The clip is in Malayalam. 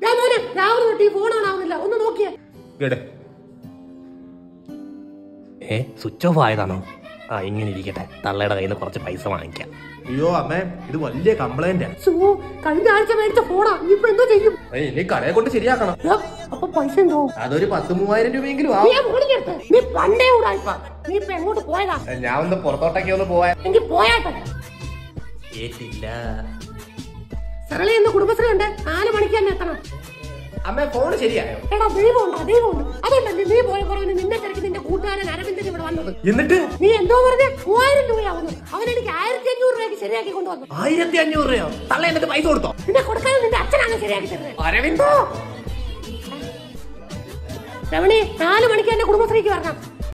ഞാൻ മോനെ രാവിലെ തൊട്ട് ഈ ഫോൺ ആവുന്നില്ല ഒന്ന് നോക്കിയേ കേടെ ഏ സ്വിച്ച് ഓഫ് ആയതാണോ ആ ഇങ്ങനെ ഇരിക്കട്ടെ തള്ളയുടെ കയ്യിൽ നിന്ന് കുറച്ച് പൈസ വാങ്ങിക്കാം അയ്യോ അമ്മേ ഇത് വലിയ കംപ്ലൈന്റ് സോ കഴിഞ്ഞ ആഴ്ച മേടിച്ച ഫോണാ ഇനിയിപ്പോ എന്തോ ചെയ്യും ഇനി കടയെ കൊണ്ട് ശരിയാക്കണം ഏ, അപ്പൊ പൈസ എന്തോ അതൊരു പത്ത് മൂവായിരം രൂപയെങ്കിലും നീ ആവും ആ ഫോണിൽ എടുത്ത് നീ പണ്ടേ കൂടായിപ്പാ നീ ഇപ്പൊ എങ്ങോട്ട് പോയതാ ഞാൻ ഒന്ന് പുറത്തോട്ടൊക്കെ ഒന്ന് പോവാൻ എങ്കിൽ പോയാട്ടെ ഏറ്റില്ല സരളി ഇന്ന് കുടുംബശ്രീ ഉണ്ട് നാല് മണിക്ക് തന്നെ എത്തണം അമ്മ ഫോൺ ശരിയായോ എടാ ദൈവമുണ്ട് ദൈവമുണ്ട് അതുകൊണ്ടല്ലേ നീ പോയ പുറകിന് നിന്നെ തിരക്കി നിന്റെ കൂട്ടുകാരൻ അരവിന്ദൻ ഇവിടെ വന്നത് എന്നിട്ട് നീ എന്തോ പറഞ്ഞ മൂവായിരം രൂപയാവുന്നു അവൻ എനിക്ക് ആയിരത്തി അഞ്ഞൂറ് രൂപയ്ക്ക് ശരിയാക്കി കൊണ്ടുവന്നു ആയിരത്തി അഞ്ഞൂറ് രൂപയോ തള്ള എന്നിട്ട് പൈസ കൊടുത്തോ നിന്നെ കൊടുക്കാൻ നിന്റെ അച്ഛനാണ് ശരിയാക്കി തരുന്നത് അരവിന്ദോ രമണി നാല് മണിക്ക് എന്നെ കുടുംബശ്രീക്ക് വരണം